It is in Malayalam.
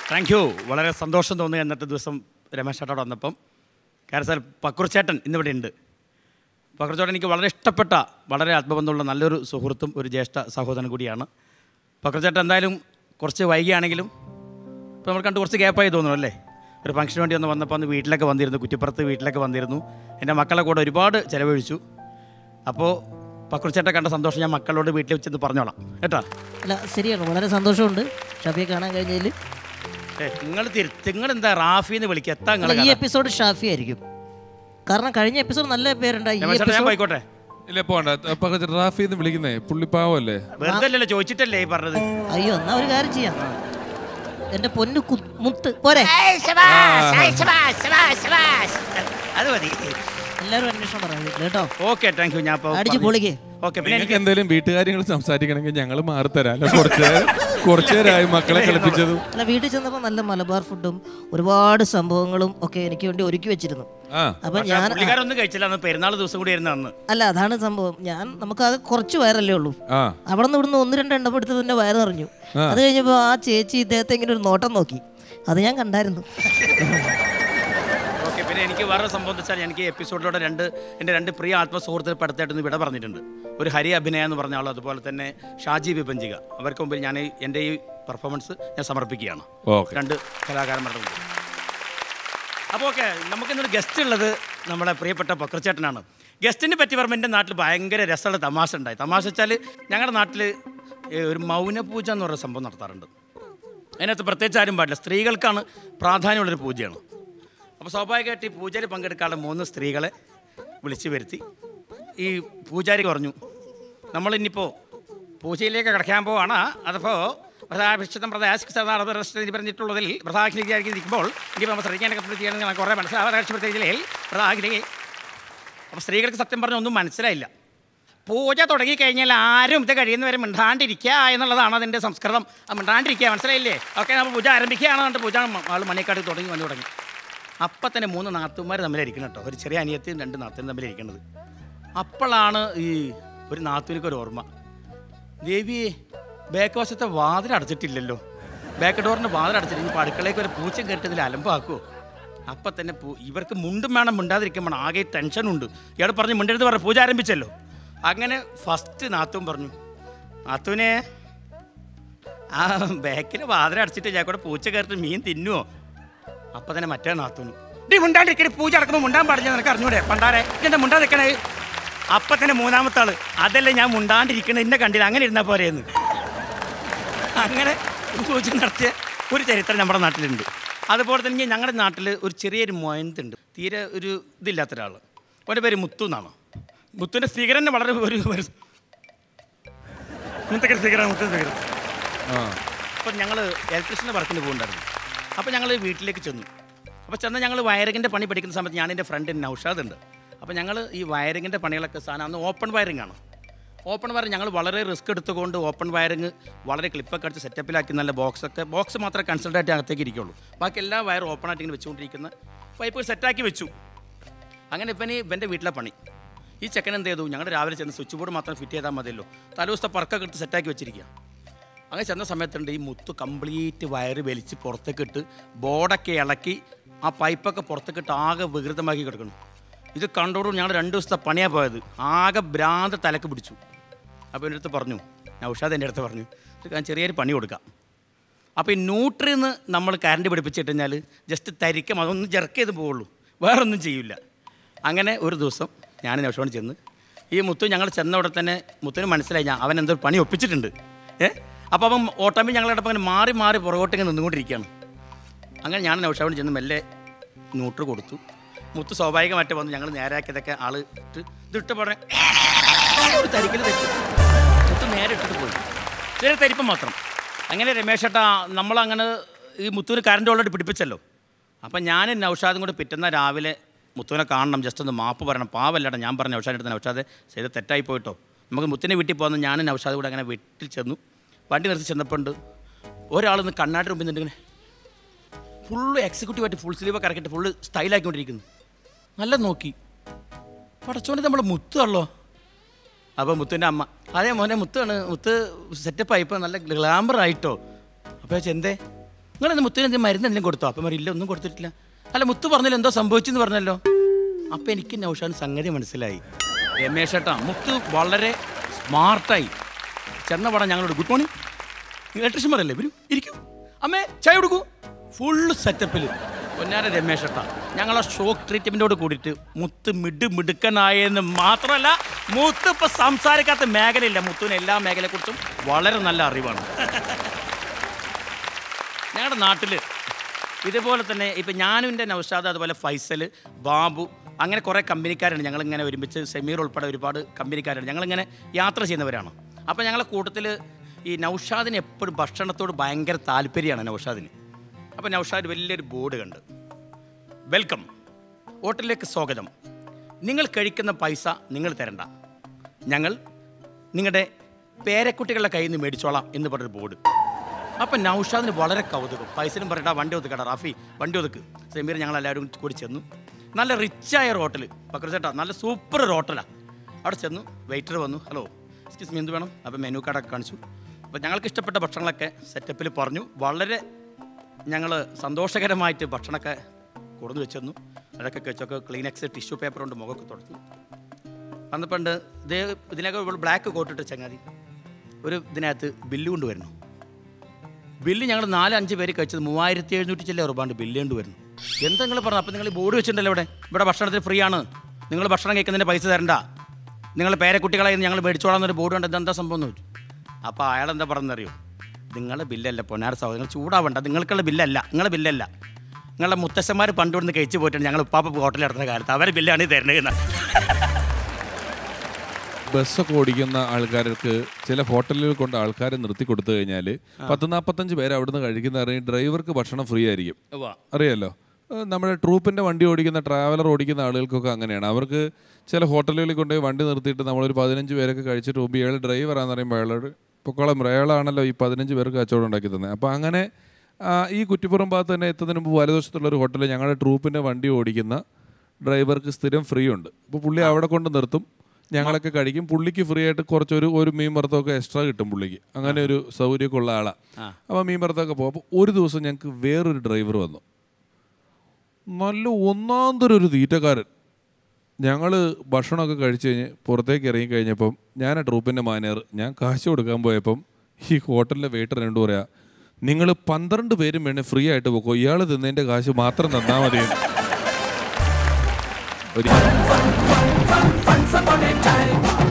താങ്ക് യു വളരെ സന്തോഷം തോന്നി ഇന്നത്തെ ദിവസം രമേശ് ചേട്ടോട് വന്നപ്പം കാരണം സാർ പക്രുച്ചേട്ടൻ ഇന്നിവിടെ ഉണ്ട് പക്രുച്ചേട്ടൻ എനിക്ക് വളരെ ഇഷ്ടപ്പെട്ട വളരെ ആത്മബന്ധമുള്ള നല്ലൊരു സുഹൃത്തും ഒരു ജ്യേഷ്ഠ സഹോദരൻ കൂടിയാണ് പക്രുച്ചേട്ടൻ എന്തായാലും കുറച്ച് വൈകിയാണെങ്കിലും ഇപ്പോൾ നമ്മൾ കണ്ട് കുറച്ച് ഗ്യാപ്പായി തോന്നുന്നു അല്ലേ ഒരു ഫംഗ്ഷന് വേണ്ടി ഒന്ന് വന്നപ്പോൾ അന്ന് വീട്ടിലൊക്കെ വന്നിരുന്നു കുറ്റിപ്പുറത്ത് വീട്ടിലൊക്കെ വന്നിരുന്നു എൻ്റെ മക്കളെ കൂടെ ഒരുപാട് ചിലവഴിച്ചു അപ്പോൾ പക്രുച്ചേട്ടൻ കണ്ട സന്തോഷം ഞാൻ മക്കളോട് വീട്ടിൽ വെച്ചെന്ന് പറഞ്ഞോളാം കേട്ടോ അല്ല ശരിയാണ് വളരെ സന്തോഷമുണ്ട് ഷാഫിയെ കാണാൻ കഴിഞ്ഞതിൽ നിങ്ങൾ തിരി നിങ്ങൾ എന്താ റാഫിന്ന് വിളിക്കുക എത്താ അല്ല, നിങ്ങൾ ഈ എപ്പിസോഡ് ഷാഫി ആയിരിക്കും കാരണം കഴിഞ്ഞ എപ്പിസോഡ് നല്ല പേരുണ്ടായി ഈ ഞാൻ എപ്പിസോഡ് പോയിക്കോട്ടെ ഇല്ല പോണ്ട പകച്ച് റാഫിന്ന് വിളിക്കുന്നേ പുള്ളിപ്പാവല്ലേ വെറുതെ അല്ലല്ലോ ചോദിച്ചിട്ടല്ലേ ഈ പറഞ്ഞത് അയ്യോ എന്നാ ഒരു കാര്യം ചെയ്യാം എന്റെ പൊന്നു കു- മുത്ത് പോരെ അത് മതി എല്ലാവരും അന്വേഷണം പറയാം വീട്ടിൽ കേട്ടോ ഓക്കെ താങ്ക് യു ഞാൻ അടിച്ച് പൊളിക്ക് ഓക്കെ പിന്നെ നിങ്ങൾക്ക് എന്തെങ്കിലും വീട്ടുകാര്യങ്ങൾ സംസാരിക്കണമെങ്കിൽ ഞങ്ങൾ മാറിത്തരാം അല്ല കുറച്ച് നേരം- കുറച്ച് നേരമായി മക്കളെ കളിപ്പിച്ചതും അല്ല വീട്ടിൽ ചെന്നപ്പോൾ നല്ല മലബാർ ഫുഡും ഒരുപാട് സംഭവങ്ങളും ഒക്കെ എനിക്ക് വേണ്ടി ഒരുക്കി വെച്ചിരുന്നു ആ അപ്പൊ ഞാൻ പുള്ളിക്കാരൊന്നും കഴിച്ചില്ല അന്ന് പെരുന്നാൾ ദിവസം കൂടി ആയിരുന്നു അന്ന് അല്ല അതാണ് സംഭവം ഞാൻ നമുക്കാകെ കുറച്ച് വയറല്ലേ ഉള്ളൂ ആ അവിടെ നിന്ന് ഇവിടുന്ന് ഒന്ന് രണ്ട് എണ്ണം എടുത്ത് പിന്നെ വയറ് നിറഞ്ഞു അത് കഴിഞ്ഞപ്പോൾ ആ ചേച്ചി ഇദ്ദേഹത്തെ ഇങ്ങനെ ഒരു നോട്ടം നോക്കി അത് ഞാൻ കണ്ടായിരുന്നു ഓക്കെ പിന്നെ എനിക്ക് വേറെ സംഭവം എന്ന് വെച്ചാൽ എനിക്ക് എപ്പിസോഡിലൂടെ രണ്ട് എൻ്റെ രണ്ട് പ്രിയ ആത്മസുഹൃത്തുക്കൾ അടുത്തായിട്ടൊന്ന് വിട പറഞ്ഞിട്ടുണ്ട് ഒരു ഹരി അഭിനയ എന്ന് പറഞ്ഞ ആളും അതുപോലെ തന്നെ ഷാജി വിഭഞ്ചിക അവർക്ക് മുമ്പിൽ ഞാൻ ഈ- എൻ്റെ ഈ പെർഫോമൻസ് ഞാൻ സമർപ്പിക്കുകയാണ് ഓക്കെ രണ്ട് കലാകാരന്മാരുടെ മുമ്പിൽ അപ്പോൾ ഓക്കെ നമുക്കിന്നൊരു ഗസ്റ്റ് ഉള്ളത് നമ്മുടെ പ്രിയപ്പെട്ട പക്രച്ചേട്ടനാണ് ഗസ്റ്റിനെ പറ്റി പറയുമ്പോൾ എൻ്റെ നാട്ടിൽ ഭയങ്കര രസമുള്ള തമാശ ഉണ്ടായി തമാശ വെച്ചാൽ ഞങ്ങളുടെ നാട്ടിൽ ഒരു മൗനപൂജ എന്ന് പറയുന്ന സംഭവം നടത്താറുണ്ട് അതിനകത്ത് പ്രത്യേകിച്ച് ആരും പാടില്ല സ്ത്രീകൾക്കാണ് പ്രാധാന്യമുള്ളൊരു പൂജയാണ് അപ്പോൾ സ്വാഭാവികമായിട്ട് ഈ പൂജയിൽ പങ്കെടുക്കാനുള്ള മൂന്ന് സ്ത്രീകളെ വിളിച്ചു വരുത്തി ഈ പൂജാരി പറഞ്ഞു നമ്മളിനിപ്പോൾ പൂജയിലേക്ക് കിടക്കാൻ പോവാണ് അതിപ്പോൾ പ്രധാവിശുദ്ധം പ്രധാന പറഞ്ഞിട്ടുള്ളതിൽ പ്രധാനിരിക്കുമ്പോൾ ഇനി നമ്മൾ ശ്രദ്ധിക്കേണ്ട കത്തിൽ ചെയ്യണമെന്ന് കുറേ മനസ്സിലാവാൻ പ്രധാഗിരി അപ്പോൾ സ്ത്രീകൾക്ക് സത്യം പറഞ്ഞാൽ ഒന്നും മനസ്സിലായില്ല പൂജ തുടങ്ങിക്കഴിഞ്ഞാൽ ആരും ഇത് കഴിയുന്നവരെ മിണ്ടാണ്ടിരിക്കുക എന്നുള്ളതാണ് അതിൻ്റെ സംസ്കൃതം ആ മിണ്ടാണ്ടിരിക്കുക മനസ്സിലായില്ലേ ഓക്കെ നമ്മൾ പൂജ ആരംഭിക്കുകയാണ് എന്നിട്ട് പൂജ ആൾ മണിക്കാട് തുടങ്ങി വന്നു തുടങ്ങി അപ്പം തന്നെ മൂന്ന് നാത്തുമാർ തമ്മിലിരിക്കണം കേട്ടോ ഒരു ചെറിയ അനിയത്തിയും രണ്ട് നാത്തും തമ്മിലിരിക്കുന്നത് അപ്പോഴാണ് ഈ ഒരു നാത്തുവിനൊക്കെ ഒരു ഓർമ്മ ദേവിയെ ബാക്ക് വശത്തെ വാതിൽ അടച്ചിട്ടില്ലല്ലോ ബാക്ക് ഡോറിൻ്റെ വാതിൽ അടച്ചിട്ട് ഇനിയിപ്പോൾ അടുക്കളയ്ക്ക് ഒരു പൂച്ചം കയറ്റതിൽ അലമ്പാക്കുമോ അപ്പം തന്നെ പൂ- ഇവർക്ക് മുണ്ടും വേണം മിണ്ടാതിരിക്കാൻ വേണം ആകെ ടെൻഷനുണ്ട് ഇയാൾ പറഞ്ഞ് മിണ്ടരുത് പറഞ്ഞു പൂജ ആരംഭിച്ചല്ലോ അങ്ങനെ ഫസ്റ്റ് നാത്തും പറഞ്ഞു നാത്തുവിനെ ആ ബാക്കിൽ വാതിൽ അടച്ചിട്ട് ഞാൻ കൂടെ പൂച്ച കയറിട്ട് മീൻ തിന്നുവോ അപ്പം തന്നെ മറ്റേ നാത്തുന്നു നീ മുണ്ടാണ്ടിരിക്കണേ പൂജ അടക്കുമ്പോൾ മുണ്ടാൻ പാടില്ല നിനക്ക് അറിഞ്ഞൂടെ പണ്ടാരെ എന്താ മുണ്ടാതിരിക്കണേ അപ്പം തന്നെ മൂന്നാമത്തെ ആള് അതല്ലേ ഞാൻ മുണ്ടാണ്ടിരിക്കണേ എന്നെ കണ്ടില്ല അങ്ങനെ ഇരുന്നാൽ പോരെയെന്ന് അങ്ങനെ പൂജ നടത്തിയ ഒരു ചരിത്രം നമ്മുടെ നാട്ടിലുണ്ട് അതുപോലെ തന്നെ ഞങ്ങളുടെ നാട്ടിൽ ഒരു ചെറിയൊരു മൊയന്തുണ്ട് തീരെ ഒരു ഇതില്ലാത്ത ഒരാൾ അവൻ്റെ പേര് മുത്തു എന്നാണ് മുത്തുവിൻ്റെ സ്പീക്കർ തന്നെ വളരെ ഒരു ഒരു- മുത്തൊക്കെ സ്പീക്കറാണ് മുത്തു സ്പീക്കർ ആ അപ്പം ഞങ്ങൾ ഇലക്ട്രീഷ്യൻ്റെ വർക്കിന് പോകുന്നുണ്ടായിരുന്നു അപ്പോൾ ഞങ്ങൾ വീട്ടിലേക്ക് ചെന്നു അപ്പോൾ ചെന്ന് ഞങ്ങൾ വയറിങ്ങിൻ്റെ പണി പഠിക്കുന്ന സമയത്ത് ഞാൻ എൻ്റെ ഫ്രണ്ട് നൗഷാദ് ഉണ്ട് അപ്പോൾ ഞങ്ങൾ ഈ വയറിങ്ങിൻ്റെ പണികളൊക്കെ സാധനം അന്ന് ഓപ്പൺ വയറിംഗ് ആണ് ഓപ്പൺ വയറിംഗ് ഞങ്ങൾ വളരെ റിസ്ക് എടുത്തുകൊണ്ട് ഓപ്പൺ വയറിങ് വളരെ ക്ലിപ്പൊക്കെ അടിച്ച് സെറ്റപ്പിലാക്കി നല്ല ബോക്സൊക്കെ ബോക്സ് മാത്രമേ കൺസൾട്ട് ആയിട്ട് അകത്തേക്ക് ഇരിക്കുള്ളൂ ബാക്കി എല്ലാ വയറും ഓപ്പൺ ആയിട്ട് ഇങ്ങനെ വെച്ചുകൊണ്ടിരിക്കുന്ന പൈപ്പ് സെറ്റാക്കി വെച്ചു അങ്ങനെ ഇപ്പം ഇവൻ്റെ വീട്ടിലെ പണി ഈ ചെക്കൻ എന്ത് ചെയ്തു ഞങ്ങൾ രാവിലെ ചെന്ന് സ്വിച്ച് ബോർഡ് മാത്രം ഫിറ്റ് ചെയ്താൽ മതിയല്ലോ തലേദിവസത്തെ പറക്കൊക്കെ എടുത്ത് സെറ്റാക്കി വെച്ചിരിക്കുക അങ്ങനെ ചെന്ന സമയത്തുണ്ട് ഈ മുത്ത് കംപ്ലീറ്റ് വയറ് വലിച്ച് പുറത്തേക്ക് ഇട്ട് ബോർഡൊക്കെ ഇളക്കി ആ പൈപ്പൊക്കെ പുറത്തേക്ക് ഇട്ട് ആകെ വികൃതമാക്കി കിടക്കണം ഇത് കണ്ടോടും ഞങ്ങൾ രണ്ട് ദിവസത്തെ പണിയാണ് പോയത് ആകെ ഭ്രാന്ത് തലക്ക് പിടിച്ചു അപ്പോൾ എൻ്റെ അടുത്ത് പറഞ്ഞു നൗഷാദ് എൻ്റെ അടുത്ത് പറഞ്ഞു "ഇത് ഞാൻ ചെറിയൊരു പണി കൊടുക്കാം അപ്പോൾ ഈ ന്യൂട്രിയിൽ നിന്ന് നമ്മൾ കറണ്ട് പിടിപ്പിച്ചിട്ട് കഴിഞ്ഞാൽ ജസ്റ്റ് തരിക്കും അതൊന്നും ജെർക്ക് ചെയ്ത് പോവുള്ളൂ വേറൊന്നും ചെയ്യില്ല അങ്ങനെ ഒരു ദിവസം ഞാൻ നൗഷോട് ചെന്ന് ഈ മുത്തു ഞങ്ങൾ ചെന്ന ഉടനെ തന്നെ മുത്തിന് മനസ്സിലായി ഞാൻ അവൻ എന്തോ പണി ഒപ്പിച്ചിട്ടുണ്ട് ഏ അപ്പോൾ അവൻ ഓട്ടോമിൽ ഞങ്ങളുടെ അങ്ങനെ മാറി മാറി പുറകോട്ടിങ്ങനെ നിന്നുകൊണ്ടിരിക്കുകയാണ് അങ്ങനെ ഞാൻ നൗഷാവിന് ചെന്ന് മെല്ലെ ന്യൂട്ര് കൊടുത്തു മുത്ത് സ്വാഭാവികമായിട്ട് വന്ന് ഞങ്ങൾ നേരാക്കിയതൊക്കെ ആള് ഇട്ട് ഇതിട്ട് പറഞ്ഞ ഒരു തരിക്കൽ തെറ്റു മുത്ത് നേരെ ഇട്ടിട്ട് പോയി ചെറിയ തരിപ്പം മാത്രം അങ്ങനെ രമേശ് ഏട്ടാ നമ്മളങ്ങനെ ഈ മുത്തുവിന് കറണ്ട് ഓൾറെഡി പിടിപ്പിച്ചല്ലോ അപ്പം ഞാൻ നൗഷാദും കൂടി പിറ്റുന്ന രാവിലെ മുത്തുവിനെ കാണണം ജസ്റ്റ് ഒന്ന് മാപ്പ് പറയണം പാവല്ലടാ ഞാൻ പറഞ്ഞ നൗഷാദിൻ്റെ അടുത്ത് നൗഷാദ് ചെയ്ത് തെറ്റായി പോയിട്ടോ നമുക്ക് മുത്തിനെ വീട്ടിൽ പോകുന്ന ഞാൻ നൗഷാദ് കൂടെ അങ്ങനെ വീട്ടിൽ ചെന്നു വണ്ടി നിർത്തി ചെന്നപ്പോൾ ഉണ്ട് ഒരാളൊന്ന് കണ്ണാടി മുമ്പിൽ നിന്നിങ്ങനെ ഫുള്ള് എക്സിക്യൂട്ടീവായിട്ട് ഫുൾ സ്ലീവൊക്കെ ഇറക്കിയിട്ട് ഫുള്ള് സ്റ്റൈലാക്കിക്കൊണ്ടിരിക്കുന്നു നല്ല നോക്കി പടച്ചോണ്ട് നമ്മൾ മുത്തുള്ളോ അപ്പോൾ മുത്തിൻ്റെ അമ്മ അതേ മോനെ മുത്താണ് മുത്ത് സെറ്റപ്പായി ഇപ്പോൾ നല്ല ഗ്ലാമർ ആയിട്ടോ അപ്പോൾ ചോദിച്ചാൽ എന്തേ നിങ്ങൾ മുത്തിന് എന്തെങ്കിലും മരുന്ന് എന്തെങ്കിലും കൊടുത്തോ അപ്പം ഇല്ല ഒന്നും കൊടുത്തിട്ടില്ല അല്ല മുത്ത് പറഞ്ഞല്ലോ എന്തോ സംഭവിച്ചെന്ന് പറഞ്ഞല്ലോ അപ്പം എനിക്ക് നൗഷാൻ സംഗതി മനസ്സിലായി രമേശ് ഏട്ടാ മുത്ത് വളരെ സ്മാർട്ടായി ചെന്ന പടം ഞങ്ങളോട് ഗുഡ് മോർണിംഗ് ഇലക്ട്രീഷ്യൻ പറയല്ലേ വരൂ ഇരിക്കൂ അമ്മേ ചായ കൊടുക്കൂ ഫുള്ള് സെറ്റപ്പിൽ പൊന്നാര രമേശ് ഏട്ടാ ഞങ്ങളെ ഷോക്ക് ട്രീറ്റ്മെൻറ്റോട് കൂടിയിട്ട് മുത്ത് മിഡ് മിടുക്കനായെന്ന് മാത്രമല്ല മുത്ത് ഇപ്പം സംസാരിക്കാത്ത മേഖലയില്ല മുത്തുവിന് എല്ലാ മേഖലയെക്കുറിച്ചും വളരെ നല്ല അറിവാണ് ഞങ്ങളുടെ നാട്ടിൽ ഇതുപോലെ തന്നെ ഇപ്പം ഞാനും എൻ്റെ നൗഷാദ് അതുപോലെ ഫൈസൽ ബാബു അങ്ങനെ കുറേ കമ്പനിക്കാരുണ്ട് ഞങ്ങളിങ്ങനെ ഒരുമിച്ച് സെമീർ ഉൾപ്പെടെ ഒരുപാട് കമ്പനിക്കാരുണ്ട് ഞങ്ങളിങ്ങനെ യാത്ര ചെയ്യുന്നവരാണ് അപ്പോൾ ഞങ്ങളെ കൂട്ടത്തിൽ ഈ നൗഷാദിന് എപ്പോഴും ഭക്ഷണത്തോട് ഭയങ്കര താല്പര്യമാണ് നൗഷാദിന് അപ്പോൾ നൗഷാദ് വലിയൊരു ബോർഡ് കണ്ട് വെൽക്കം ഹോട്ടലിലേക്ക് സ്വാഗതം നിങ്ങൾ കഴിക്കുന്ന പൈസ നിങ്ങൾ തരണ്ട ഞങ്ങൾ നിങ്ങളുടെ പേരക്കുട്ടികളുടെ കയ്യിൽ നിന്ന് മേടിച്ചോളാം എന്ന് പറഞ്ഞൊരു ബോർഡ് അപ്പം നൗഷാദിന് വളരെ കൗതുകം പൈസനും പറയണ്ട വണ്ടി ഒതുക്കട റാഫി വണ്ടി ഒതുക്ക് സമീർ ഞങ്ങൾ എല്ലാവരും കൂടി ചെന്നു നല്ല റിച്ചായ ഒരു ഹോട്ടൽ പക്ര ചേട്ടാ നല്ല സൂപ്പർ ഒരു ഹോട്ടലാണ് അവിടെ ചെന്നു വെയിറ്റർ വന്നു ഹലോ എക്സ്ക്യൂസ് മീ എന്ത് വേണം അപ്പം മെനു കാർഡൊക്കെ കാണിച്ചു അപ്പോൾ ഞങ്ങൾക്ക് ഇഷ്ടപ്പെട്ട ഭക്ഷണങ്ങളൊക്കെ സെറ്റപ്പിൽ പറഞ്ഞു വളരെ ഞങ്ങൾ സന്തോഷകരമായിട്ട് ഭക്ഷണമൊക്കെ കൊടുന്നു വെച്ചു അതൊക്കെ കഴിച്ചൊക്കെ ക്ലീനക്സ് ടിഷ്യൂ പേപ്പർ കൊണ്ട് മുഖമൊക്കെ തുടച്ചു വന്നപ്പോണ്ട് ഇതേ ഇതിനൊക്കെ ഒരു ബ്ലാക്ക് കോട്ടിട്ട് ചങ്ങാതി ഒരു ഇതിനകത്ത് ബില്ല് കൊണ്ടുവരുന്നു ബില്ല് ഞങ്ങൾ നാല് അഞ്ച് പേര് കഴിച്ചത് മൂവായിരത്തി എഴുന്നൂറ്റി ചില്ല ഉറപ്പാണ്ട് ബില്ല് കൊണ്ടുവരുന്നു എന്താ നിങ്ങൾ പറഞ്ഞു അപ്പോൾ നിങ്ങൾ ബോർഡ് വെച്ചിട്ടുണ്ടല്ലോ ഇവിടെ ഇവിടെ ഭക്ഷണത്തിന് ഫ്രീ ആണ് നിങ്ങൾ ഭക്ഷണം കഴിക്കുന്നതിന് പൈസ തരണ്ട നിങ്ങൾ പേരക്കുട്ടികളെ ഞങ്ങൾ മേടിച്ചോളാം എന്നൊരു ബോർഡ് ഉണ്ട് ഇതെന്താ സംഭവം എന്ന് ചോദിച്ചു അപ്പോൾ അയാൾ എന്താ പറഞ്ഞറിയോ നിങ്ങളുടെ ബില്ലല്ല പൊന്നാര സഹോദരൻ നിങ്ങൾ ചൂടാവണ്ട നിങ്ങൾക്കുള്ള ബില്ലല്ല നിങ്ങളുടെ ബില്ലല്ല നിങ്ങളുടെ മുത്തശ്ശന്മാർ പണ്ട് ഇവിടുന്ന് കഴിച്ച് പോയിട്ടുണ്ട് ഞങ്ങൾ ഉപ്പാപ്പ ഹോട്ടലിൽ നടത്തുന്ന കാലത്ത് അവരെ ബില്ലാണ് ഈ തരുന്നത് എന്ന് ബസ്സൊക്കെ ഓടിക്കുന്ന ആൾക്കാർക്ക് ചില ഹോട്ടലുകൾ കൊണ്ട് ആൾക്കാരെ നിർത്തി കൊടുത്തു കഴിഞ്ഞാൽ പത്ത് നാൽപ്പത്തഞ്ച് പേര് അവിടുന്ന് കഴിക്കുന്ന അറിയാം ഡ്രൈവർക്ക് ഭക്ഷണം ഫ്രീ ആയിരിക്കും ഉവ്വ. അറിയാലോ ഏഹ് നമ്മുടെ ട്രൂപ്പിൻ്റെ വണ്ടി ഓടിക്കുന്ന ട്രാവലർ ഓടിക്കുന്ന ആളുകൾക്കൊക്കെ അങ്ങനെയാണ് അവർക്ക് ചില ഹോട്ടലുകളിൽ കൊണ്ടുപോയി വണ്ടി നിർത്തിയിട്ട് നമ്മളൊരു പതിനഞ്ച് പേരൊക്കെ കഴിച്ചിട്ട് മുമ്പ് ഇയാൾ ഡ്രൈവറാന്ന് പറയുമ്പോൾ അയാളോട് പൊക്കോളം അയാളാണല്ലോ ഈ പതിനഞ്ച് പേർക്ക് കച്ചവടം ഉണ്ടാക്കി തന്നെ അപ്പോൾ അങ്ങനെ ആ, ഈ കുറ്റിപ്പുറം ഭാഗത്ത് തന്നെ എത്തുന്നതിന് മുമ്പ് വലതുവശത്തുള്ള ഒരു ഹോട്ടലിൽ ഞങ്ങളുടെ ട്രൂപ്പിൻ്റെ വണ്ടി ഓടിക്കുന്ന ഡ്രൈവർക്ക് സ്ഥിരം ഫ്രീ ഉണ്ട് അപ്പോൾ പുള്ളി അവിടെ കൊണ്ട് നിർത്തും ഞങ്ങളൊക്കെ കഴിക്കും പുള്ളിക്ക് ഫ്രീ ആയിട്ട് കുറച്ചൊരു ഒരു മീൻ വറുത്തമൊക്കെ എക്സ്ട്രാ കിട്ടും പുള്ളിക്ക് അങ്ങനെ ഒരു സൗകര്യമൊക്കെ ഉള്ള ആളാണ് അപ്പോൾ മീൻ വറുത്തൊക്കെ പോകും അപ്പോൾ ഒരു ദിവസം ഞങ്ങൾക്ക് വേറൊരു ഡ്രൈവർ വന്നു നല്ല ഒന്നാന്തരം ഒരു തീറ്റക്കാരൻ ഞങ്ങൾ ഭക്ഷണമൊക്കെ കഴിച്ച് കഴിഞ്ഞ് പുറത്തേക്ക് ഇറങ്ങി കഴിഞ്ഞപ്പം ഞാൻ ആ ട്രൂപ്പിൻ്റെ മാനേജർ ഞാൻ കാശ് കൊടുക്കാൻ പോയപ്പം ഈ ഹോട്ടലിലെ വെയിറ്റർ എന്നോട് പറയാ നിങ്ങൾ പന്ത്രണ്ട് പേരും വേണേ ഫ്രീ ആയിട്ട് പോക്കോ ഇയാൾ തിന്നതിൻ്റെ കാശ് മാത്രം തന്നാൽ മതി ഒരു Once upon a time,